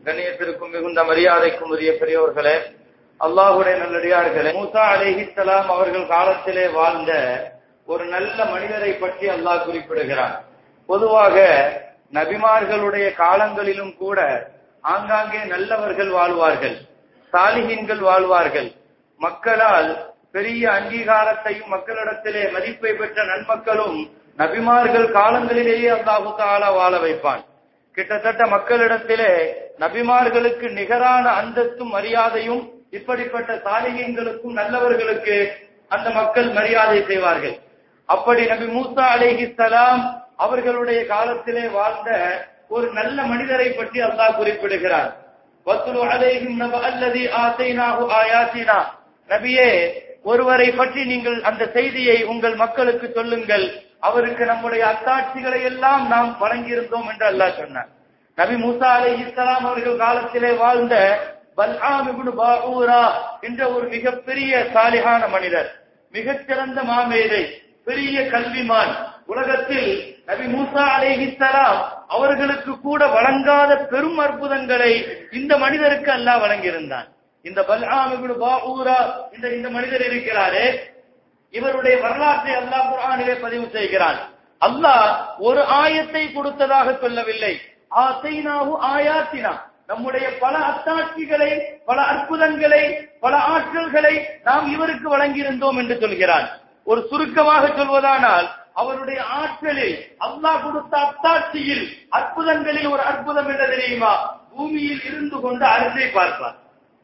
கண்ணியத்திற்கும் மிகுந்த மரியாதைக்கும் உரிய பெரியவர்களே அல்லாஹுடைய நல்லடியார்களே மூசா அலைஹிஸ்ஸலாம் அவர்கள் காலத்திலே வாழ்ந்த ஒரு நல்ல மனிதரை பற்றி அல்லாஹ் குறிப்பிடுகிறார் பொதுவாக நபிமார்களுடைய காலங்களிலும் கூட ஆங்காங்கே நல்லவர்கள் வாழ்வார்கள் சாலிகின்கள் வாழ்வார்கள் மக்களால் பெரிய அங்கீகாரத்தையும் மக்களிடத்திலே மதிப்பை பெற்ற நன்மக்களும் நபிமார்கள் காலங்களிலேயே அல்லாஹு தாலா வாழ வைப்பான் கிட்டத்தட்ட மக்களிடத்திலே நபிமார்களுக்கு நிகரான அந்தஸ்தும் மரியாதையும் இப்படிப்பட்ட சாலிகங்களுக்கும் நல்லவர்களுக்கு அந்த மக்கள் மரியாதை செய்வார்கள் அப்படி நபி மூசா அலிஹிஸ்லாம் அவர்களுடைய காலத்திலே வாழ்ந்த ஒரு நல்ல மனிதரை பற்றி அல்லாஹ் குறிப்பிடுகிறார் வத்துலு அலைஹிம் நப அல்லதி ஆசைனாஹு ஆயாத்தினா நபியே ஒருவரை பற்றி நீங்கள் அந்த செய்தியை உங்கள் மக்களுக்கு சொல்லுங்கள் அவருக்கு நம்முடைய அத்தாட்சிகளை எல்லாம் நாம் வழங்கியிருந்தோம் என்று அல்லாஹ் சொன்னார் நபி மூசா அலை இஸ்லாம் அவர்கள் காலத்திலே வாழ்ந்த பல்ஆம் இப்னு பாஊரா என்ற ஒரு மிகப்பெரிய சாலிகான மனிதர் மிகச்சிறந்த மாமேதை பெரிய கல்விமான் உலகத்தில் நபி மூசா அலைஹிஸ்ஸலாம் அவர்களுக்கு கூட வழங்காத பெரும் அற்புதங்களை இந்த மனிதருக்கு அல்லாஹ் வழங்கியிருந்தான் இந்த பல்ஆம் இப்னு பாஊரா இந்த இந்த மனிதர் இருக்கிறாரே இவருடைய வரலாற்றை அல்லாஹ் குர்ஆனிலே பதிவு செய்கிறான் அல்லாஹ் ஒரு ஆயத்தை கொடுத்ததாக சொல்லவில்லை ஆசைனாஹு ஆயாத்தினா நம்முடைய பல அத்தாட்சிகளை பல அற்புதங்களை பல ஆற்றல்களை நாம் இவருக்கு வழங்கியிருந்தோம் என்று சொல்கிறான் ஒரு சுருக்கமாக சொல்வதானால் அவருடைய ஆற்றலில் அல்லாஹ் கொடுத்த அத்தாட்சியில் அற்புதங்களில் ஒரு அற்புதம் என்ன தெரியுமா பூமியில் இருந்து கொண்டு அரசை பார்ப்பார்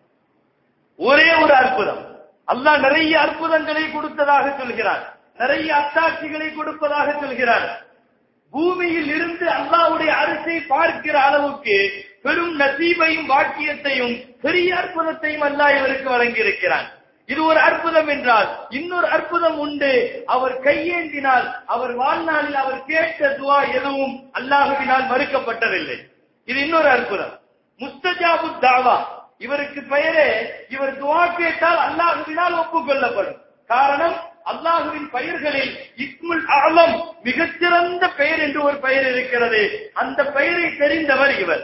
ஒரே ஒரு அற்புதம் அல்லாஹ் நிறைய அற்புதங்களை கொடுத்ததாக சொல்கிறார் நிறைய அத்தாட்சிகளை கொடுப்பதாக சொல்கிறார் பூமியில் இருந்து அல்லாவுடைய அரசை பார்க்கிற அளவுக்கு பெரும் நசீபையும் வாக்கியத்தையும் பெரிய அற்புதத்தையும் அல்லாஹ் இவருக்கு வழங்கியிருக்கிறான் இது ஒரு அற்புதம் என்றால் இன்னொரு அற்புதம் உண்டு அவர் கையேந்தினால் அவர் வாழ்நாளில் அவர் கேட்ட துவா எதுவும் அல்லாஹுவினால் மறுக்கப்பட்டதில்லை இது இன்னொரு அற்புதம் முஸ்தஜாபு தாவா இவருக்கு பெயரே இவர் துவா கேட்டால் அல்லாஹுவினால் ஒப்புக்கொள்ளப்படும் காரணம் அல்லாஹுவின் பெயர்களில் இஸ்முல் ஆலம் மிகச்சிறந்த பெயர் என்று ஒரு பெயர் இருக்கிறது அந்த பெயரை தெரிந்தவர் இவர்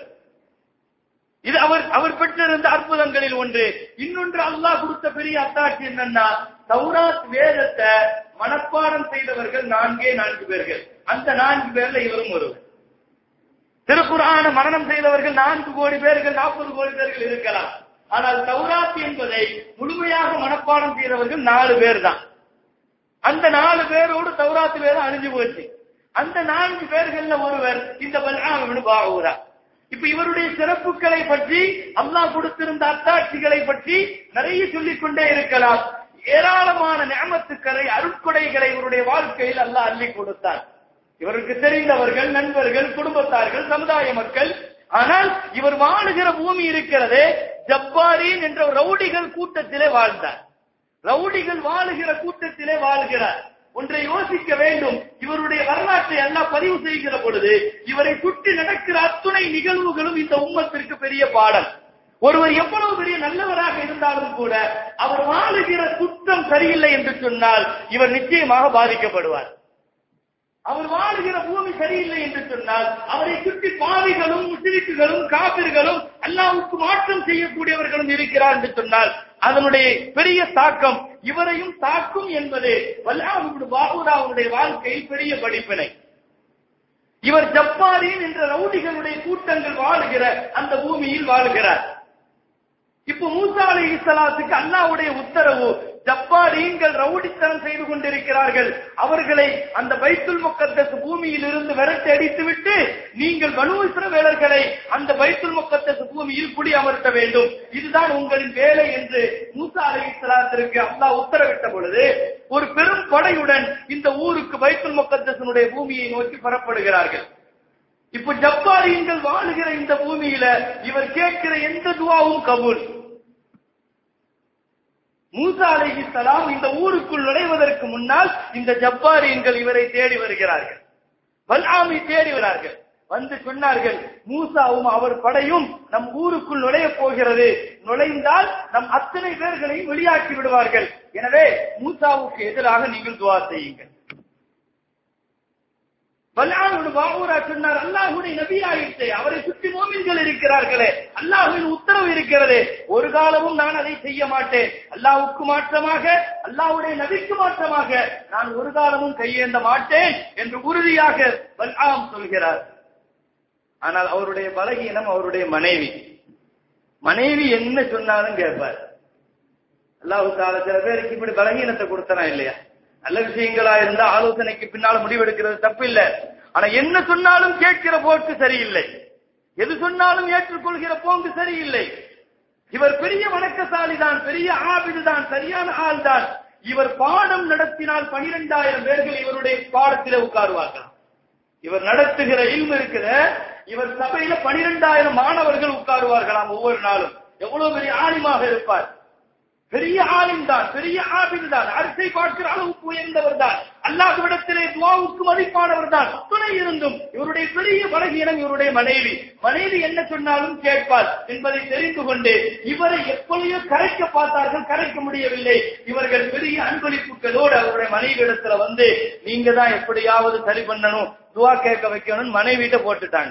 இது அவர் அவர் பெற்றிருந்த அற்புதங்களில் ஒன்று இன்னொன்று அல்லாஹ் கொடுத்த பெரிய அத்தாட்சி என்னன்னா தௌராத் வேதத்தை மனப்பாடம் செய்தவர்கள் நான்கே நான்கு பேர்கள் அந்த நான்கு பேர்ல இவரும் ஒருவர் திருக்குறான மரணம் செய்தவர்கள் நான்கு கோடி பேர்கள் நாற்பது கோடி பேர்கள் இருக்கலாம் ஆனால் தௌராத் என்பதை முழுமையாக மனப்பாடம் செய்தவர்கள் நாலு பேர் தான் அந்த நாலு பேரோடு தௌராத்து வேதம் அழிஞ்சு போச்சு அந்த நான்கு பேர்கள்ல ஒருவர் இந்த பல்ஆம் பாவூரா இப்ப இவருடைய சிறப்புகளை பற்றி அல்லாஹ் கொடுத்திருந்த அத்தாட்சிகளை பற்றி நிறைய சொல்லிக் கொண்டே இருக்கலாம் ஏராளமான நியமத்துக்களை அருட்கொடைகளை இவருடைய வாழ்க்கையில் அல்லாஹ் அள்ளி கொடுத்தார் இவருக்கு தெரிந்தவர்கள் நண்பர்கள் குடும்பத்தார்கள் சமுதாய மக்கள் ஆனால் இவர் வாழுகிற பூமி இருக்கிறதே ஜப்பாரீன் என்ற ரவுடிகள் கூட்டத்திலே வாழ்ந்தார் ரவுடிகள் வாழுகிற கூட்டத்திலே வாழ்கிறார் ஒன்றை யோசிக்க வேண்டும் இவருடைய வரலாற்றை எல்லாம் பதிவு செய்கிற பொழுது இவரை சுற்றி நடக்கிற அத்துணை நிகழ்வுகளும் இந்த உம்மத்திற்கு பெரிய பாடம் ஒருவர் எவ்வளவு பெரிய நல்லவராக இருந்தாலும் கூட அவர் வாழுகிற குற்றம் சரியில்லை என்று சொன்னால் இவர் நிச்சயமாக பாதிக்கப்படுவார் அவர் வாழுகிற பூமி சரியில்லை என்று சொன்னால் அவரை சுற்றி பாவிகளும் முஸ்லிக்குகளும் காபிர்களும் அல்லாவுக்கு மாற்றம் செய்யக்கூடியவர்களும் இருக்கிறார் என்று சொன்னால் அதனுடைய பெரிய தாக்கம் இவரையும் தாக்கும் என்பது வல்லாஹுடைய பாபுராவுடைய வாழ்க்கையில் பெரிய படிப்பினை இவர் ஜப்பாரின் என்ற ரவுடிகளுடைய கூட்டங்கள் வாழுகிற அந்த பூமியில் வாழுகிறார் இப்போ மூசா அலி இஸ்லாத்துக்கு அல்லாவுடைய உத்தரவு ஜப்பாரீன்கள் ரவுடித்தனம் செய்து கொண்டிருக்கிறார்கள் அவர்களை அந்த பைத்துல் முக்கத்தஸ் பூமியில் இருந்து விரட்டி அடித்து விட்டு நீங்கள் பனு இஸ்ரவேலர்களை அந்த பைத்துல் முக்கத்தஸ் பூமியில் குடி அமர்த்த வேண்டும் இதுதான் உங்களின் வேலை என்று மூசா அலி இஸ்லாத்திற்கு அல்லாஹ் உத்தரவிட்ட பொழுது ஒரு பெரும் படையுடன் இந்த ஊருக்கு பைத்துல் முக்கத்தசனுடைய பூமியை நோக்கி புறப்படுகிறார்கள் இப்ப ஜப்பாரியங்கள் வாழுகிற இந்த பூமியில இவர் கேட்கிற எந்த துவாவும் கபூல் மூசா அலைஹி சலாம் இந்த ஊருக்குள் நுழைவதற்கு முன்னால் இந்த ஜப்பாரியன்கள் இவரை தேடி வருகிறார்கள் பல்ஆமி தேடி வரார்கள் வந்து சொன்னார்கள் மூசாவும் அவர் படையும் நம் ஊருக்குள் நுழைய போகிறது நுழைந்தால் நம் அத்தனை பேர்களையும் வெளியாக்கி விடுவார்கள் எனவே மூசாவுக்கு எதிராக நீங்கள் துவா செய்யுங்கள் பல்லாஹுடைய பாவூரா சொன்னார் அல்லாஹுடைய நபியாயிட்டு அவரை சுற்றி மோமின்கள் இருக்கிறார்களே அல்லாஹுவின் உத்தரவு இருக்கிறது ஒரு காலமும் நான் அதை செய்ய மாட்டேன் அல்லாஹுக்கு மாற்றமாக அல்லாஹுடைய நபிக்கு மாற்றமாக நான் ஒரு காலமும் கையேந்த மாட்டேன் என்று உறுதியாக பல்ஆம் சொல்கிறார் ஆனால் அவருடைய பலகீனம் அவருடைய மனைவி மனைவி என்ன சொன்னாலும் கேட்பார் அல்லாஹு தால சில பேருக்கு இப்படி பலகீனத்தை கொடுத்தனா இல்லையா நல்ல விஷயங்களா இருந்தா ஆலோசனைக்கு பின்னால முடிவெடுக்கிறது தப்பு இல்ல ஆனா என்ன சொன்னாலும் கேட்கிற போக்கு சரியில்லை எது சொன்னாலும் ஏற்றுக்கொள்கிற போக்கு சரியில்லை இவர் பெரிய வணக்கசாலி தான் பெரிய ஆபிது தான் சரியான ஆள் தான் இவர் பாடம் நடத்தினால் பனிரெண்டாயிரம் பேர்கள் இவருடைய பாடத்திலே உட்காருவார்களாம் இவர் நடத்துகிற இல்மு இருக்கிற இவர் சபையில பனிரெண்டாயிரம் மாணவர்கள் உட்காருவார்களாம் ஒவ்வொரு நாளும் எவ்வளவு பெரிய ஆலிமாக இருப்பார் பெரிய ஆலிம் தான் பெரிய ஆபில் தான் அரிசை பார்க்கிற அளவுக்கு உயர்ந்தவர் தான் அல்லாஹ்விடத்திலே துவாவுக்கு மதிப்பானவர் தான் துணை இருந்தும் இவருடைய பெரிய பலகீனம் இவருடைய மனைவி மனைவி என்ன சொன்னாலும் கேட்பார் என்பதை தெரிந்து கொண்டு இவரை எப்பொழுதோ கரைக்க பார்த்தார்கள் கரைக்க முடியவில்லை இவர்கள் பெரிய அன்பளிப்புகளோடு அவருடைய மனைவி இடத்துல வந்து நீங்க தான் எப்படியாவது சரி பண்ணணும் துவா கேட்க வைக்கணும் மனைவிட்ட போட்டுட்டாங்க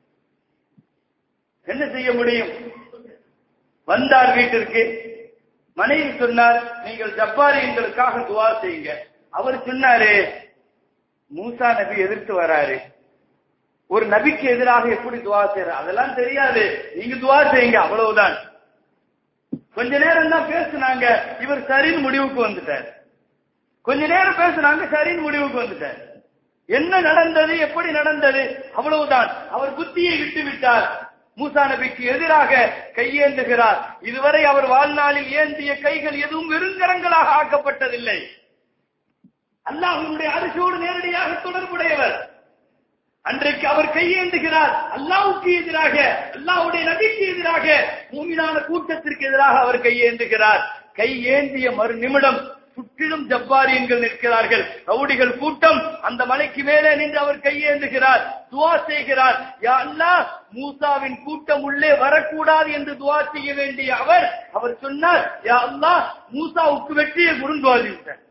என்ன செய்ய முடியும் வந்தார் வீட்டிற்கு மனைவி சொன்னார் நீங்கள் ஜப்பாரியங்களுக்காக துவா செய்யுங்க அவர் சொன்னாரு மூசா நபி எதிர்த்து வராரு ஒரு நபிக்கு எதிராக எப்படி துவா செய்யற அதெல்லாம் தெரியாது நீங்க துவா செய்யுங்க அவ்வளவுதான் கொஞ்ச நேரம் தான் பேசுனாங்க இவர் சரின்னு முடிவுக்கு வந்துட்டார் கொஞ்ச நேரம் பேசுனாங்க சரின்னு முடிவுக்கு வந்துட்டார் என்ன நடந்தது எப்படி நடந்தது அவ்வளவுதான் அவர் புத்தியை விட்டு விட்டார் மூசா நபிக்கு எதிராக கையேந்துகிறார் இதுவரை அவர் வாழ்நாளில் ஏந்திய கைகள் எதுவும் வெறுங்கரங்களாக ஆக்கப்பட்டதில்லை அல்லாஹுடைய அரிசியோடு நேரடியாக தொடர்புடையவர் அன்றைக்கு அவர் கையேந்துகிறார் அல்லாவுக்கு எதிராக அல்லாஹுடைய நபிக்கு எதிராக மூமினான கூட்டத்திற்கு எதிராக அவர் கையேந்துகிறார் கை ஏந்திய மறு நிமிடம் சுற்றிலும் ஜப்பாரியன்கள் நிற்கிறார்கள் ரவுடிகள் கூட்டம் அந்த மலைக்கு மேலே நின்று அவர் கையேந்துகிறார் துவா செய்கிறார் யா அல்லாஹ் மூசாவின் கூட்டம் உள்ளே வரக்கூடாது என்று துவா செய்ய வேண்டிய அவர் அவர் சொன்னார் யா அல்லாஹ் மூசாவுக்கு வெற்றியை குறுந்துவாதிட்டார்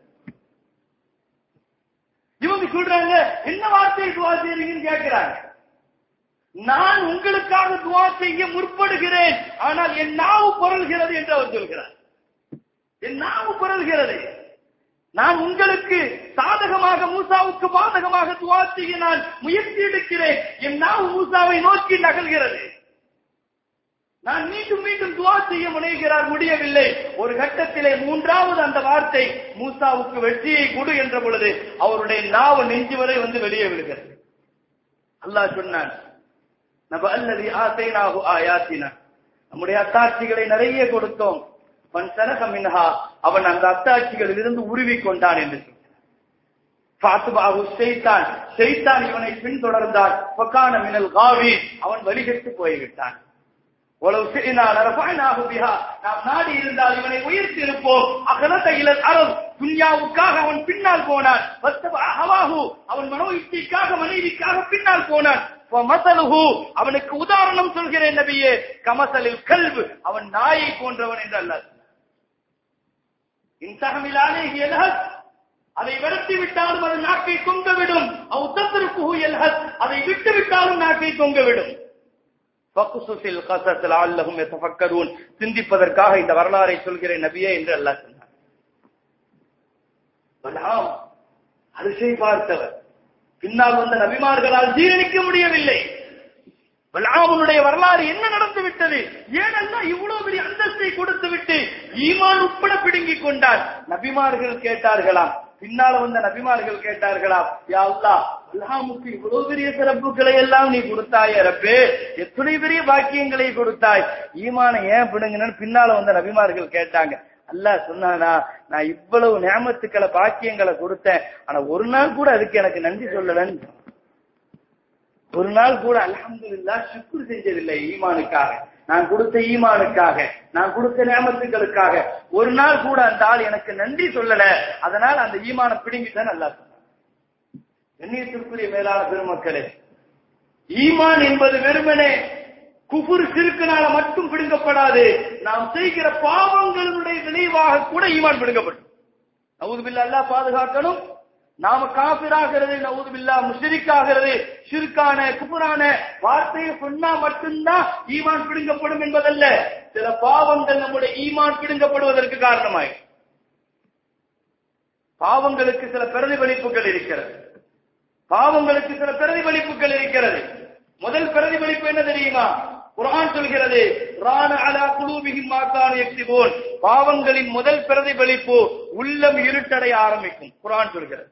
இவங்க சொல்றாங்க என்ன வார்த்தையை துவா செய்றீங்கன்னு கேட்கிறாங்க நான் உங்களுக்காக துவா செய்ய முற்படுகிறேன் ஆனால் என் நாவு பொருள்கிறது என்று அவர் சொல்கிறார் என் நாவு பிறல்கிறது நான் உங்களுக்கு சாதகமாக மூசாவுக்கு பாதகமாக துவா செய்ய நான் முயற்சி எடுக்கிறேன் என் நாவு மூசாவை நோக்கி நகல்கிறது நான் மீண்டும் மீண்டும் துவா செய்ய முனைகிறார் முடியவில்லை ஒரு கட்டத்திலே மூன்றாவது அந்த வார்த்தை மூசாவுக்கு வெற்றியை கொடு என்ற பொழுது அவருடைய நாவு நெஞ்சு வரை வந்து வெளியே விடுகிறது அல்லாஹ் சொன்னான் நப அல்லது ஆசைனாகு ஆயாத்தினா நம்முடைய அத்தாட்சிகளை நிறைய கொடுத்தோம் பன்சனக மின்ஹா அவன் அந்த அத்தாட்சிகளில் இருந்து உருவி கொண்டான் என்று சொன்னான் செய்தான் செய்தான் இவனை பின்தொடர்ந்தான் பக்கான மினல் காவி அவன் வழிகட்டு போய்விட்டான் உளவு செய்யினால் நாம் நாடி இருந்தால் இவனை உயர்த்தி இருப்போம் அகலத்த இளர் அறம் துன்யாவுக்காக அவன் பின்னால் போனான் ஹவாஹு அவன் மனோ இச்சைக்காக மனைவிக்காக பின்னால் போனான் மசலுஹு அவனுக்கு உதாரணம் சொல்கிறேன் நபியே கமசலில் கல்வு அவன் நாயை போன்றவன் என்று அல்லாஹ் இன்சகமிலானே எல்ஹத் அதை விரட்டி விட்டாலும் அது நாக்கை தொங்கவிடும் அவுத்தத்திற்கு எல்ஹத் அதை விட்டு விட்டாலும் நாக்கை தொங்கவிடும் பக்குசுசில் கசத்தில் அல்லஹும் எத்தஃபக்கரூன் சிந்திப்பதற்காக இந்த வரலாறை சொல்கிறேன் நபியே என்று அல்லாஹ் சொன்னார் பலாம் அரிசை பார்த்தவர் பின்னால் வந்த நபிமார்களால் ஜீரணிக்க முடியவில்லை பலாமுனுடைய வரலாறு என்ன நடந்து விட்டது ஏனெல்லாம் இவ்வளவு பெரிய அந்தஸ்தை கொடுத்து விட்டு ஈமான் உட்பட பிடுங்கிக் கொண்டார் நபிமார்கள் கேட்டார்களாம் பின்னால வந்த நபிமார்கள் கேட்டார்களாம் யா அல்லாஹ் அல்லாமுக்கு இவ்வளவு பெரிய சிறப்புகளை எல்லாம் நீ கொடுத்தாய் ரப்பே எத்தனை பெரிய பாக்கியங்களை கொடுத்தாய் ஈமான ஏன் பிடுங்கன்னு பின்னால வந்த நபிமார்கள் கேட்டாங்க அல்லாஹ் சொன்னானா நான் இவ்வளவு நியமத்துக்களை பாக்கியங்களை கொடுத்தேன் ஆனா ஒரு நாள் கூட அதுக்கு எனக்கு நன்றி சொல்லலன்னு ஒரு நாள் கூட அலமதுல்லா சுக்குர் செஞ்சதில்லை ஈமானுக்காக நான் கொடுத்த ஈமானுக்காக நான் கொடுத்த நியமத்துக்களுக்காக ஒரு நாள் கூட அந்த ஆள் எனக்கு நன்றி சொல்லல அதனால் அந்த ஈமான பிடுங்கிதான் நல்லா சொன்னார் கண்ணியத்திற்குரிய மேலான பெருமக்களே ஈமான் என்பது வெறுமனே குபுர் சிறுக்கனால மட்டும் பிடுங்கப்படாது நாம் செய்கிற பாவங்களுடைய விளைவாக கூட ஈமான் பிடுங்கப்படும் நவுதுபில்ல அல்லா பாதுகாக்கணும் நாம காபிராகிறது நவுதுபில்லா முஷரிக்காகிறது ஷிர்கான குபுரான வார்த்தையை சொன்னா மட்டும்தான் ஈமான் பிடுங்கப்படும் என்பதல்ல சில பாவங்கள் நம்முடைய ஈமான் பிடுங்கப்படுவதற்கு காரணமாய் பாவங்களுக்கு சில பிரதிபலிப்புகள் இருக்கிறது பாவங்களுக்கு சில பிரதிபலிப்புகள் இருக்கிறது முதல் பிரதிபலிப்பு என்ன தெரியுமா குர்ஆன் சொல்கிறது ரான அலா குலூபிஹிம் மா கானு யக்ஸிபூன் பாவங்களின் முதல் பிரதிபலிப்பு உள்ளம் இருட்டடைய ஆரம்பிக்கும் குர்ஆன் சொல்கிறது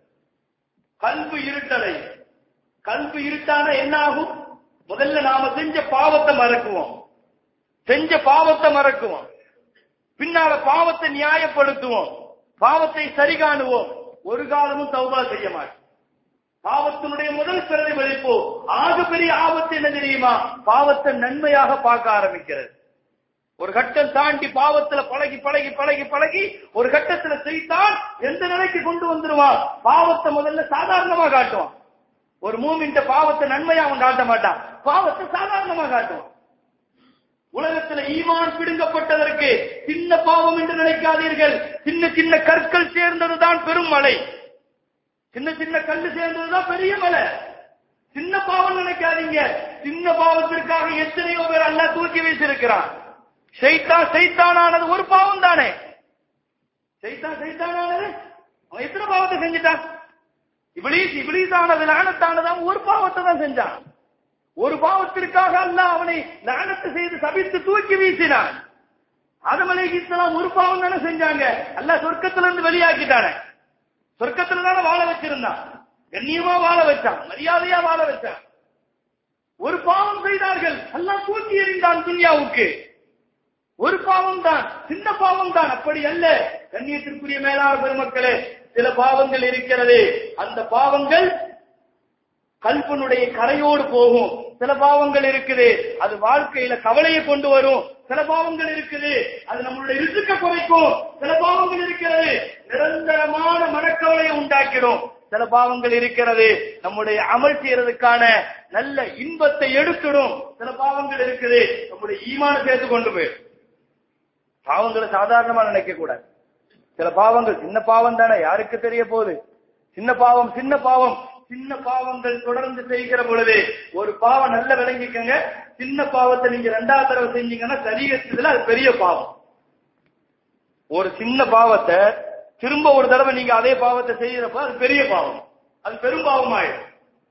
கல்பு இருட்டடை கல்பு இருட்டான என்ன ஆகும் முதல்ல நாம செஞ்ச பாவத்தை மறக்குவோம் செஞ்ச பாவத்தை மறக்குவோம் பின்னால பாவத்தை நியாயப்படுத்துவோம் பாவத்தை சரி காணுவோம் ஒரு காலமும் தௌபா செய்ய மாட்டோம் பாவத்தினுடைய முதல் பிரதிபலிப்பு ஆக பெரிய ஆபத்து என்ன தெரியுமா பாவத்தை நன்மையாக பார்க்க ஆரம்பிக்கிறது ஒரு கட்டம் தாண்டி பாவத்துல பழகி பழகி பழகி பழகி ஒரு கட்டத்துல செய்தான் எந்த நிலைக்கு கொண்டு வந்துருவான் பாவத்தை முதல்ல சாதாரணமா காட்டுவான் ஒரு மூமின்ட்ட பாவத்தை நன்மையா அவன் காட்ட மாட்டான் பாவத்தை சாதாரணமா காட்டுவான் உலகத்துல ஈமான் பிடுங்கப்பட்டதற்கு சின்ன பாவம் என்று நினைக்காதீர்கள் சின்ன சின்ன கற்கள் சேர்ந்ததுதான் பெரும் மலை சின்ன சின்ன கல்லு சேர்ந்ததுதான் பெரிய மலை சின்ன பாவம் நினைக்காதீங்க சின்ன பாவத்திற்காக எத்தனையோ பேர் அல்லா தூக்கி வீசிருக்கிறான் செய்தான் செய்தானானது ஒரு பாவம் தானே செய்தான் செய்தானானது அவன் எத்தனை பாவத்தை செஞ்சுட்டான் இபிலீஸ் இபிலீஸ் ஆனது லானத்தானதான் ஒரு பாவத்தை தான் செஞ்சான் ஒரு பாவத்திற்காக அல்லாஹ் அவனை லானத்து செய்து சபித்து தூக்கி வீசினான் ஆதம் அலைஹிஸ்ஸலாம் ஒரு பாவம் தானே செஞ்சாங்க அல்லாஹ் சொர்க்கத்துல இருந்து வெளியாக்கிட்டானே சொர்க்கத்துல தானே வாழ வச்சிருந்தான் கண்ணியமா வாழ வச்சான் மரியாதையா வாழ வச்சான் ஒரு பாவம் செய்தார்கள் அல்லாஹ் தூக்கி எறிந்தான் துன்யாவுக்கு ஒரு பாவம் தான் சின்ன பாவம் தான் அப்படி அல்ல கண்ணியத்திற்குரிய மேலான பெருமக்களே சில பாவங்கள் இருக்கிறது அந்த பாவங்கள் கல்பனுடைய கரையோடு போகும் சில பாவங்கள் இருக்குது அது வாழ்க்கையில கவலையை கொண்டு வரும் சில பாவங்கள் இருக்குது அது நம்மளுடைய ரிசுக்க குறைக்கும் சில பாவங்கள் இருக்கிறது நிரந்தரமான மனக்கவலையை உண்டாக்கிடும் சில பாவங்கள் இருக்கிறது நம்முடைய அமல் செய்யறதுக்கான நல்ல இன்பத்தை எடுத்துடும் சில பாவங்கள் இருக்குது நம்முடைய ஈமான சேர்த்து கொண்டு போயிடும் பாவங்களை சாதாரணமா நினைக்க கூடாது சில பாவங்கள் சின்ன பாவம் தானே யாருக்கு தெரிய போகுது சின்ன பாவம் சின்ன பாவம் சின்ன பாவங்கள் தொடர்ந்து செய்கிற பொழுது ஒரு பாவம் நல்ல விளங்கிக்கங்க சின்ன பாவத்தை நீங்க ரெண்டாவது தடவை செஞ்சீங்கன்னா சரீரத்துல அது பெரிய பாவம் ஒரு சின்ன பாவத்தை திரும்ப ஒரு தடவை நீங்க அதே பாவத்தை செய்யறப்ப அது பெரிய பாவம் அது பெரும் பாவம் ஆயிடும்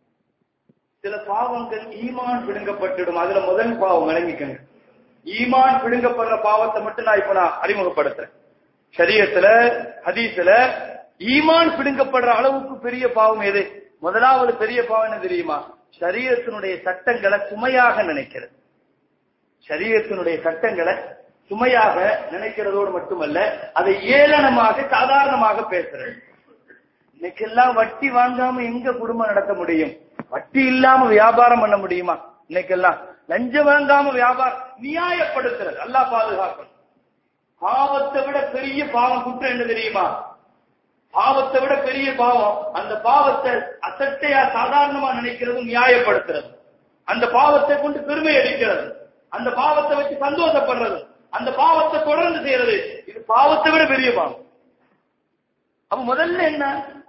சில பாவங்கள் ஈமான் பிடுங்கப்பட்டுடும் அதுல முதல் பாவம் விளங்கிக்கங்க ஈமான் பிடுங்கப்படுற பாவத்தை மட்டும் நான் இப்ப நான் அறிமுகப்படுத்துறேன் சரியத்துல ஹதீஸ்ல ஈமான் பிடுங்கப்படுற அளவுக்கு பெரிய பாவம் எது முதலாவது பெரிய பாவம் என்ன தெரியுமா சரீரத்தினுடைய சட்டங்களை சுமையாக நினைக்கிறது சரீரத்தினுடைய சட்டங்களை சுமையாக நினைக்கிறதோடு மட்டுமல்ல அதை ஏளனமாக சாதாரணமாக பேசுறது இன்னைக்கெல்லாம் வட்டி வாங்காம எங்க குடும்பம் நடத்த முடியும் வட்டி இல்லாம வியாபாரம் பண்ண முடியுமா இன்னைக்கெல்லாம் லஞ்சம் வாங்காம வியாபாரம் நியாயப்படுத்துறது அல்லா பாதுகாக்கணும் பாவத்தை விட பெரிய பாவம் குற்றம் என்ன தெரியுமா பாவத்தை விட பெரிய பாவம் அந்த பாவத்தை அசட்டையா சாதாரணமா நினைக்கிறதும் நியாயப்படுத்துறது அந்த பாவத்தை கொண்டு பெருமை அடிக்கிறது அந்த பாவத்தை வச்சு சந்தோஷப்படுறது அந்த பாவத்தை தொடர்ந்து செய்யறது இது பாவத்தை விட பெரிய பாவம் அப்ப முதல்ல என்ன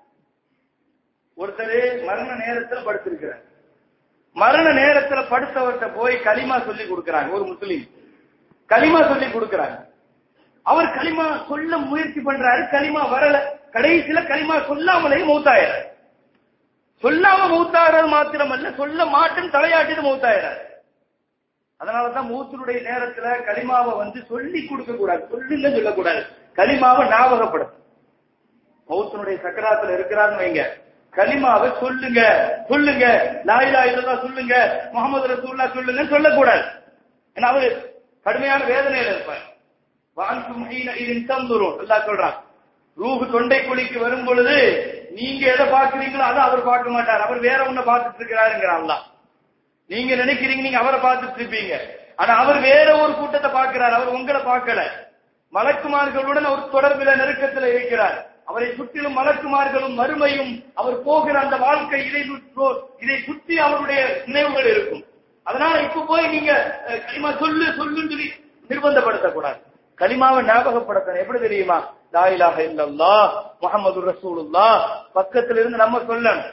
ஒருத்தர் மரண நேரத்தில் படுத்திருக்கிறார் மரண நேரத்துல படுத்தவர்கிட்ட போய் களிமா சொல்லி கொடுக்கறாங்க ஒரு முஸ்லீம் களிமா சொல்லி கொடுக்கறாங்க அவர் களிமா சொல்ல முயற்சி பண்றாரு களிமா வரல கடைசியில களிமா சொல்லாமலே மௌத்தாயிரார் சொல்லாம மௌத்தாகிறது மாத்திரமல்ல சொல்ல மாட்டும் தலையாட்டிட்டு மௌத்தாயிரார் அதனாலதான் மூத்தருடைய நேரத்துல களிமாவை வந்து சொல்லி கொடுக்க கூடாது சொல்லுங்க சொல்லக்கூடாது களிமாவை ஞாபகப்படுத்தும் மௌத்தனுடைய சக்கராத்துல இருக்கிறாருன்னு வைங்க களிமாவை சொல்லுங்க சொல்லுங்க லாயிலா இல்லதா சொல்லுங்க முகமது ரசூல்லா சொல்லுங்க சொல்லக்கூடாது ஏன்னா அவரு கடுமையான வேதனையில இருப்பார் வாங்கும் இதன் தந்துரும் எல்லாம் சொல்றான் ரூஹு தொண்டை குழிக்கு வரும் பொழுது நீங்க எதை பாக்குறீங்களோ அதை அவர் பார்க்க மாட்டார் அவர் வேற ஒண்ண பார்த்துட்டு இருக்கிறாருங்கிறான் நீங்க நினைக்கிறீங்க நீங்க அவரை பார்த்துட்டு இருப்பீங்க ஆனா அவர் வேற ஒரு கூட்டத்தை பார்க்கிறார் அவர் உங்களை பார்க்கல மலக்குமார்களுடன் அவர் தொடர்பில நெருக்கத்துல இருக்கிறார் அவரை சுற்றிலும் மலக்குமார்களும் மறுமையும் அவர் போகிற அந்த வாழ்க்கை இதை சுற்றோ இதை சுற்றி அவருடைய நினைவுகள் இருக்கும் அதனால இப்ப போய் நீங்க களிமா சொல்லு சொல்லுன்னு சொல்லி நிர்பந்தப்படுத்தக்கூடாது கலிமாவை ஞாபகப்படுத்தணும் எப்படி தெரியுமா லா இலாஹ இல்லல்லாஹ் முஹம்மது ரசூலுல்லாஹ் பக்கத்துல இருந்து நம்ம சொல்லணும்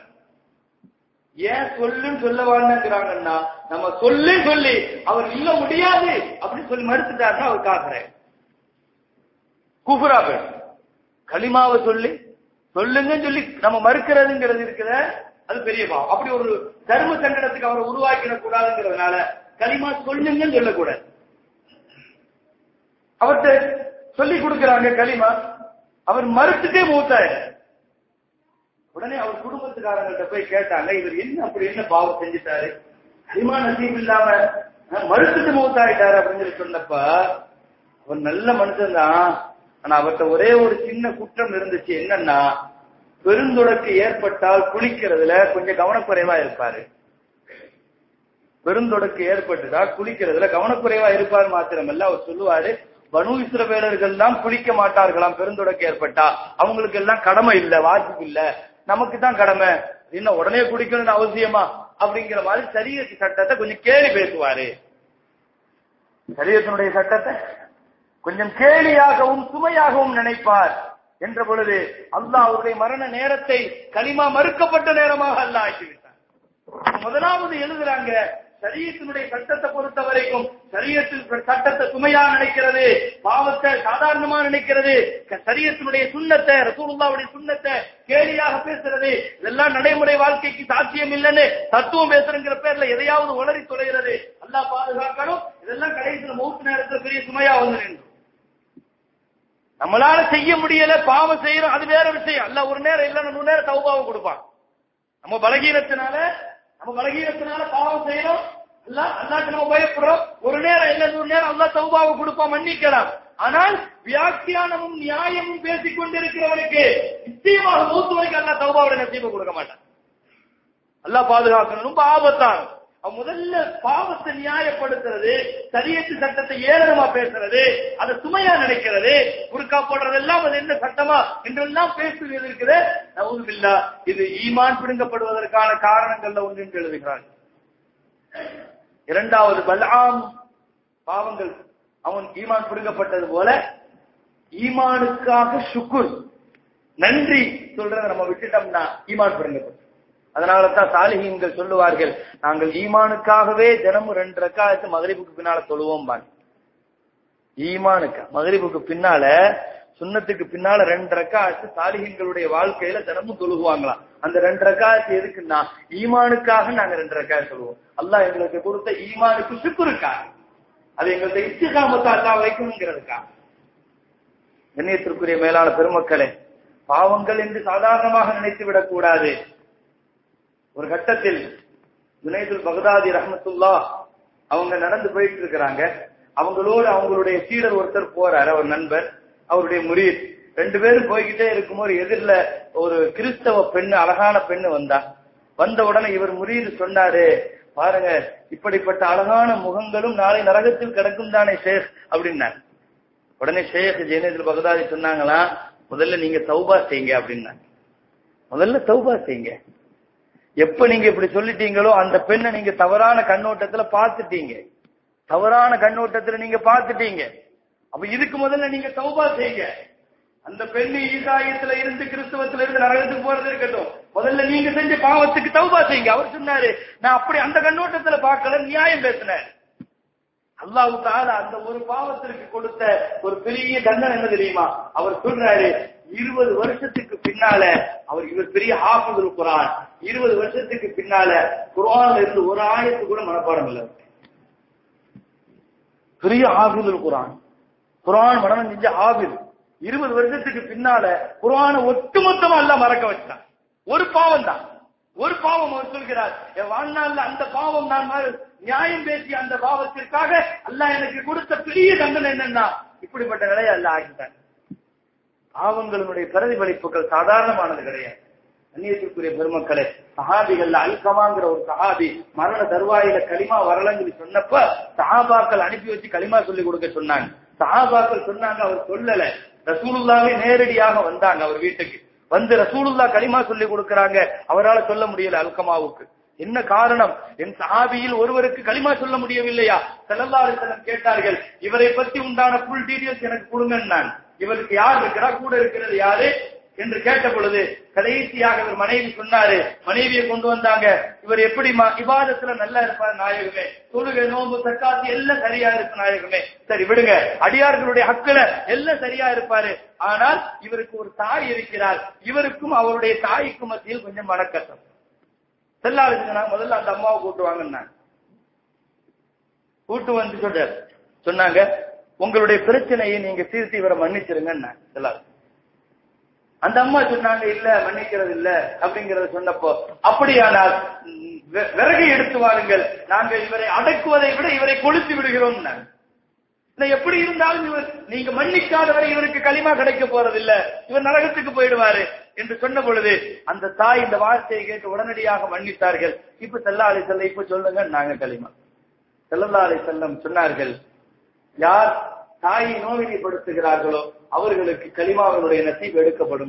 ஏன் சொல்லுன்னு சொல்ல வாழ்ந்தாங்கிறாங்கன்னா நம்ம சொல்லி சொல்லி அவர் இல்ல முடியாது அப்படின்னு சொல்லி மறுத்துட்டாருன்னா அவர் காக்குறேன் குஃபுரா பேர் களிமாவை சொல்லி சொல்லுங்கன்னு சொல்லி நம்ம மறுக்கிறதுங்கிறது இருக்குத அது பெரிய பாவம் அப்படி ஒரு தர்ம சங்கடத்துக்கு அவரை உருவாக்கிட கூடாதுங்கிறதுனால களிமா சொல்லுங்கன்னு சொல்லக்கூடாது அவர்கிட்ட சொல்லி கொடுக்கறாங்க களிமா அவர் மறுத்துட்டே மூத்தாரு உடனே அவர் குடும்பத்துக்காரங்கள்ட்ட போய் கேட்டாங்க இவர் என்ன அப்படி என்ன பாவம் செஞ்சுட்டாரு களிமா நசீப் இல்லாம அஹ், மறுத்துட்டு மூத்தாயிட்டாரு அப்படின்னு சொல்லி சொன்னப்ப அவர் நல்ல மனுஷன் தான் ஆனா அவர்கிட்ட ஒரே ஒரு சின்ன குற்றம் இருந்துச்சு என்னன்னா பெருந்தொடக்கு ஏற்பட்டால் குளிக்கிறதுல கொஞ்சம் கவனக்குறைவா இருப்பாரு பெருந்தொடக்கு ஏற்பட்டுதா குளிக்கிறதுல கவனக்குறைவா இருப்பார் மாத்திரமல்ல அவர் சொல்லுவாரு பனு இஸ்ரவேலர்கள் தான் குளிக்க மாட்டார்களாம் பெருந்தொடக்கு ஏற்பட்டா அவங்களுக்கு எல்லாம் கடமை இல்ல வாஜிப் இல்ல நமக்கு தான் கடமை என்ன உடனே குடிக்கணும்னு அவசியமா அப்படிங்கிற மாதிரி சரியத்து சட்டத்தை கொஞ்சம் கேலி பேசுவாரு சரியத்தினுடைய சட்டத்தை கொஞ்சம் கேலியாகவும் சுமையாகவும் நினைப்பார் என்ற பொழுது அல்லாஹ் அவருடைய மரண நேரத்தை களிமா மறுக்கப்பட்ட நேரமாக அல்லாஹ் ஆக்கிவிட்டார் முதலாவது எழுதுறாங்க சரியத்தினுடைய சட்டத்தை பொறுத்த வரைக்கும் சரியத்தில் சட்டத்தை சுமையா நினைக்கிறது பாவத்தை சாதாரணமா நினைக்கிறது க- சரியத்தினுடைய சுண்ணத்தை ரசூலுல்லாவுடைய சுண்ணத்தை கேலியாக பேசுறது இதெல்லாம் நடைமுறை வாழ்க்கைக்கு சாத்தியம் இல்லைன்னு தத்துவம் பேசுறங்கிற பேர்ல எதையாவது உளறி தொலைகிறது அல்லாஹ் பாதுகாக்கணும் இதெல்லாம் கடைசியில் மௌத்து நேரத்துல பெரிய சுமையா வந்து நின்று நம்மளால செய்ய முடியல பாவம் செய்யறோம் அது வேற விஷயம் அல்ல ஒரு நேரம் இல்ல நூறு நேரம் தௌபாவை கொடுப்பான் நம்ம பலகீனத்தினால நம்ம பலகீனத்தினால பாவம் செய்யறோம் அல்ல அல்லாக்கு நம்ம பயப்படுறோம் ஒரு நேரம் இல்ல நூறு நேரம் அல்லா தௌபாவை கொடுப்பான் மன்னிக்கலாம் ஆனால் வியாக்கியானமும் நியாயமும் பேசிக் கொண்டிருக்கிறவனுக்கு நிச்சயமாக மூத்து வரைக்கும் அல்லா தௌபாவோட நசீபை கொடுக்க மாட்டான் அல்லாஹ் பாதுகாக்கணும் ரொம்ப ஆபத்தான் அவன் முதல்ல பாவத்தை நியாயப்படுத்துறது சரியத்து சட்டத்தை ஏளனமா பேசுறது அதை சுமையா நினைக்கிறது குறுக்கா போடுறதெல்லாம் அது என்ன சட்டமா என்றெல்லாம் பேசுவது இருக்குது நவுதுபில்லா இது ஈமான் பிடுங்கப்படுவதற்கான காரணங்கள்ல ஒன்று என்று எழுதுகிறார் இரண்டாவது பல்ஆம் பாவங்கள் அவன் ஈமான் பிடுங்கப்பட்டது போல ஈமானுக்காக சுக்குர் நன்றி சொல்றதை நம்ம விட்டுட்டோம்னா ஈமான் பிடுங்கப்படும் அதனால தான் சாலிஹீன்கள் சொல்லுவார்கள் நாங்கள் ஈமானுக்காகவே தினமும் ரெண்டு ரக்காயத்து மகரிபுக்கு பின்னால தொழுவோம் பான் ஈமானுக்கு மகரிபுக்கு பின்னால சுண்ணத்துக்கு பின்னால ரெண்டு ரக்காயத்து சாலிஹீன்களுடைய வாழ்க்கையில தினமும் தொழுகுவாங்களாம் அந்த ரெண்டு ரக்காயத்து எதுக்குன்னா ஈமானுக்காக நாங்க ரெண்டு ரக்காயத்து சொல்லுவோம் அல்லாஹ் எங்களுக்கு கொடுத்த ஈமானுக்கு சுக்குருக்காக அது எங்கள்ட்ட இச்சிகாமத்தை அல்லாஹ் வைக்கணுங்கிறதுக்காக கண்ணியத்திற்குரிய மேலான பெருமக்களே பாவங்கள் என்று சாதாரணமாக நினைத்து விடக்கூடாது ஒரு கட்டத்தில் ஜுனைதுல் பகதாதி ரஹமத்துல்லா அவங்க நடந்து போயிட்டு இருக்கிறாங்க அவங்களோடு அவங்களுடைய சீடர் ஒருத்தர் போறாரு அவர் நண்பர் அவருடைய முரீர் ரெண்டு பேரும் போய்கிட்டே இருக்கும்போது எதிரில ஒரு கிறிஸ்தவ பெண்ணு அழகான பெண்ணு வந்தா வந்த உடனே இவர் முரீர் சொன்னாரு பாருங்க இப்படிப்பட்ட அழகான முகங்களும் நாளை நரகத்தில் கிடக்கும் தானே ஷேக் அப்படின்னாரு உடனே ஷேக் ஜெயநேந்திர பகதாதி சொன்னாங்களா முதல்ல நீங்க தௌபா செய்யுங்க அப்படின்னாங்க முதல்ல தௌபா செய்யுங்க எப்ப நீங்க இப்படி சொல்லிட்டீங்களோ அந்த பெண்ணை நீங்க தவறான கண்ணோட்டத்துல பார்த்துட்டீங்க தவறான கண்ணோட்டத்துல நீங்க பார்த்துட்டீங்க அப்ப இதுக்கு முதல்ல நீங்க தௌபா செய்யுங்க அந்த பெண்ணு ஈசாயத்துல இருந்து கிறிஸ்தவத்துல இருந்து நரகத்துக்கு போறது இருக்கட்டும் முதல்ல நீங்க செஞ்ச பாவத்துக்கு தௌபா செய்யுங்க அவர் சொன்னாரு நான் அப்படி அந்த கண்ணோட்டத்துல பார்க்கல நியாயம் பேசினேன் அல்லாஹு தால அந்த ஒரு பாவத்திற்கு கொடுத்த ஒரு பெரிய தண்டனை என்ன தெரியுமா அவர் சொல்றாரு இருபது வருஷத்துக்கு பின்னால அவர் இவர் பெரிய ஹாஃபிதுல் குரான் இருபது வருஷத்துக்கு பின்னால குரான்ல இருந்து ஒரு ஆயத்து கூட மனப்பாடம் இல்லை பெரிய ஹாஃபிதுல் குரான் குரான் மனநம் செஞ்ச ஹாஃபிது இருபது வருஷத்துக்கு பின்னால குரானை ஒட்டுமொத்தமா எல்லாம் மறக்க வச்சான் ஒரு பாவம் தான் ஒரு பாவம் அவர் சொல்கிறார் என் வாழ்நாள்ல அந்த பாவம் நான் மறு- நியாயம் பேசிய அந்த பாவத்திற்காக அல்லாஹ் எனக்கு கொடுத்த பெரிய தண்டனை என்னன்னா இப்படிப்பட்ட நிலையை அல்லாஹ் ஆக்கிட்டான் பாவங்களுடைய பிரதிபலிப்புகள் சாதாரணமானது கிடையாது அந்நியத்திற்குரிய பெருமக்களே சஹாபிகள்ல அல்கமாங்கிற ஒரு சஹாபி மரண தருவாயில களிமா வரலன்னு சொல்லி சொன்னப்ப சஹாபாக்கள் அனுப்பி வச்சு களிமா சொல்லி கொடுக்க சொன்னாங்க சஹாபாக்கள் சொன்னாங்க அவர் சொல்லல ரசூலுல்லாவே நேரடியாக வந்தாங்க அவர் வீட்டுக்கு வந்து ரசூலுல்லா களிமா சொல்லி கொடுக்கறாங்க அவரால சொல்ல முடியல அல்கமாவுக்கு என்ன காரணம் என் சஹாபியில் ஒருவருக்கு களிமா சொல்ல முடியவில்லையா ஸல்லல்லாஹு அலைஹி வஸல்லம் கேட்டார்கள் இவரை பத்தி உண்டான ஃபுல் டீடைல்ஸ் எனக்கு கொடுங்க நான் இவருக்கு யார் இருக்கிறா கூட இருக்கிறது யாரு என்று கேட்ட பொழுது கடைசியாக இவர் மனைவி சொன்னாரு மனைவியை கொண்டு வந்தாங்க இவர் எப்படி இபாதத்துல நல்லா இருப்பார் நாயகமே தொழுகை நோம்பு தக்காத்து எல்லாம் சரியா இருக்கு நாயகமே சரி விடுங்க அடியார்களுடைய ஹக்குல எல்லாம் சரியா இருப்பாரு ஆனால் இவருக்கு ஒரு தாய் இருக்கிறார் இவருக்கும் அவருடைய தாய்க்கும் மத்தியில் கொஞ்சம் மனக்கட்டம் செல்லாருங்க நான் முதல்ல அந்த அம்மாவை கூட்டுவாங்கன்னு கூட்டு வந்து சொல்றாரு சொன்னாங்க உங்களுடைய பிரச்சனையை நீங்க தீர்த்து இவரை மன்னிச்சிருங்க எல்லாரும் அந்த அம்மா சொன்னாங்க இல்ல மன்னிக்கிறது இல்ல அப்படிங்கறத சொன்னப்போ அப்படியானால் ம், வி- விறகை எடுத்து வாருங்கள் நாங்கள் இவரை அடக்குவதை விட இவரை கொளுத்து விடுகிறோம் இல்ல எப்படி இருந்தாலும் இவர் நீங்க மன்னிக்காதவரை இவருக்கு களிமா கிடைக்க போறதில்ல இவர் நரகத்துக்கு போயிடுவாரு என்று சொன்ன பொழுது அந்த தாய் இந்த வார்த்தையை கேட்டு உடனடியாக மன்னித்தார்கள் இப்ப செல்லா அலை செல்ல இப்ப சொல்லுங்க நாங்க களிமா செல்லல்லா அலை செல்லம் சொன்னார்கள் யார் தாயை நோவினைப்படுத்துகிறார்களோ அவர்களுக்கு களிமாவினுடைய நசீப் எடுக்கப்படும்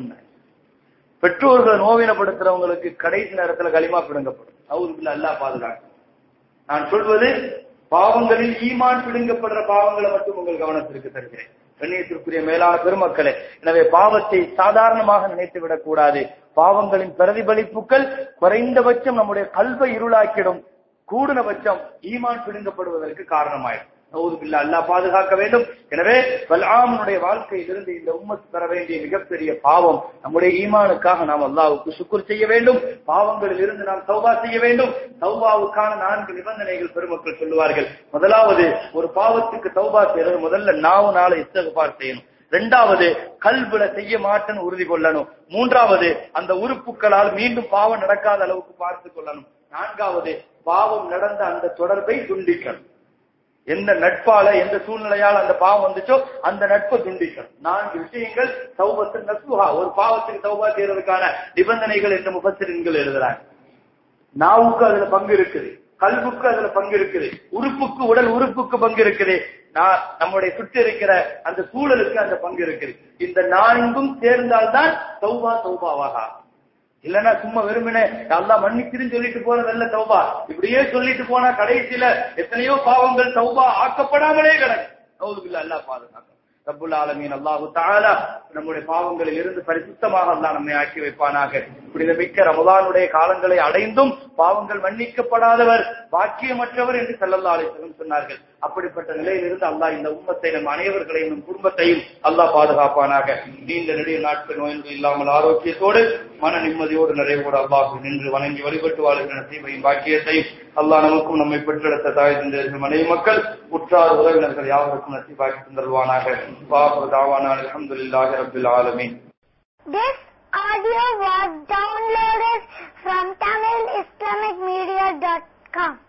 பெற்றோர்களை நோவினப்படுத்துறவங்களுக்கு கடைசி நேரத்துல களிமா பிடுங்கப்படும் அவருக்கு அல்லாஹ் பாதுகாக்கும் நான் சொல்வது பாவங்களில் ஈமான் பிடுங்கப்படுற பாவங்களை மட்டும் உங்கள் கவனத்திற்கு தருகிறேன் கண்ணியத்திற்குரிய மேலான பெருமக்களே எனவே பாவத்தை சாதாரணமாக நினைத்து விடக் கூடாது பாவங்களின் பிரதிபலிப்புகள் குறைந்தபட்சம் நம்முடைய கல்வை இருளாக்கிடும் கூடுனபட்சம் ஈமான் பிடுங்கப்படுவதற்கு காரணமாயிடும் நவுதுபில்லா அல்லாஹ் பாதுகாக்க வேண்டும் எனவே பல்ஆமனுடைய வாழ்க்கையிலிருந்து இந்த உம்மத் பெற வேண்டிய மிகப்பெரிய பாவம் நம்முடைய ஈமானுக்காக நாம் அல்லாஹ்வுக்கு சுக்குர் செய்ய வேண்டும் பாவங்களில் இருந்து நாம் தௌபா செய்ய வேண்டும் தௌபாவுக்கான நான்கு நிபந்தனைகள் பெருமக்கள் சொல்லுவார்கள் முதலாவது ஒரு பாவத்துக்கு தௌபா செய்யறது முதல்ல நாவு நாளை இஸ்தகுபார் செய்யணும் ரெண்டாவது கல்வில செய்ய மாட்டேன்னு உறுதி கொள்ளணும் மூன்றாவது அந்த உறுப்புகளால் மீண்டும் பாவம் நடக்காத அளவுக்கு பார்த்து கொள்ளணும் நான்காவது பாவம் நடந்த அந்த தொடர்பை துண்டிக்கணும் எந்த நட்பால எந்த சூழ்நிலையால அந்த பாவம் வந்துச்சோ அந்த நட்பை துண்டிக்கணும் நான்கு விஷயங்கள் சௌபத்து நசுஹா ஒரு பாவத்துக்கு சௌபா செய்யறதுக்கான நிபந்தனைகள் என்று முபத்திரன்கள் எழுதுறாங்க நாவுக்கு அதுல பங்கு இருக்குது கல்வுக்கு அதுல பங்கு இருக்குது உறுப்புக்கு உடல் உறுப்புக்கு பங்கு இருக்குது நான் நம்முடைய சுற்றி இருக்கிற அந்த சூழலுக்கு அந்த பங்கு இருக்குது இந்த நான்கும் சேர்ந்தால்தான் சௌபா சௌபாவாக ஆகும். இல்லன்னா சும்மா வெறுமனே அல்லாஹ் மன்னிச்சிருன்னு சொல்லிட்டு போறதல்ல தௌபா இப்படியே சொல்லிட்டு போனா கடைசியில எத்தனையோ பாவங்கள் தௌபா ஆக்கப்படாமலே கிடக்கு நவுதுபில்லா அல்லாஹ் பாதுகாக்கும் ரப்புல் ஆலமீன் அல்லாஹு தஆலா நம்முடைய பாவங்களில் இருந்து பரிசுத்தமாக அல்லாஹ் நம்மை ஆக்கி வைப்பானாக புனித மிக்க ரமலானுடைய காலங்களை அடைந்தும் பாவங்கள் மன்னிக்கப்படாதவர் பாக்கியமற்றவர் என்று ஸல்லல்லாஹு அலைஹி வஸல்லம் சொன்னார்கள் அப்படிப்பட்ட நிலையிலிருந்து அல்லாஹ் இந்த உம்மத்தை நம் அனைவர்களையும் நம் குடும்பத்தையும் அல்லாஹ் பாதுகாப்பானாக நீண்ட நெடிய நாட்கள் நோய்கள் இல்லாமல் ஆரோக்கியத்தோடு மன நிம்மதியோடு நிறைவோடு அல்லாஹ் நின்று வணங்கி வழிபட்டு வாழ்கிற நசீபையும் பாக்கியத்தையும் அல்லாஹ் நமக்கும் நம்மை பெற்றெடுத்த தாய் தந்தையர்கள் மனைவி மக்கள் உற்றார் உறவினர்கள் யாவருக்கும் நசீபாக்கி தந்தருவானாக பாபு தாவானா அல்ஹம்துலில்லாஹி ரப்பில் ஆலமீன் This audio was downloaded from TamilIslamicMedia.com.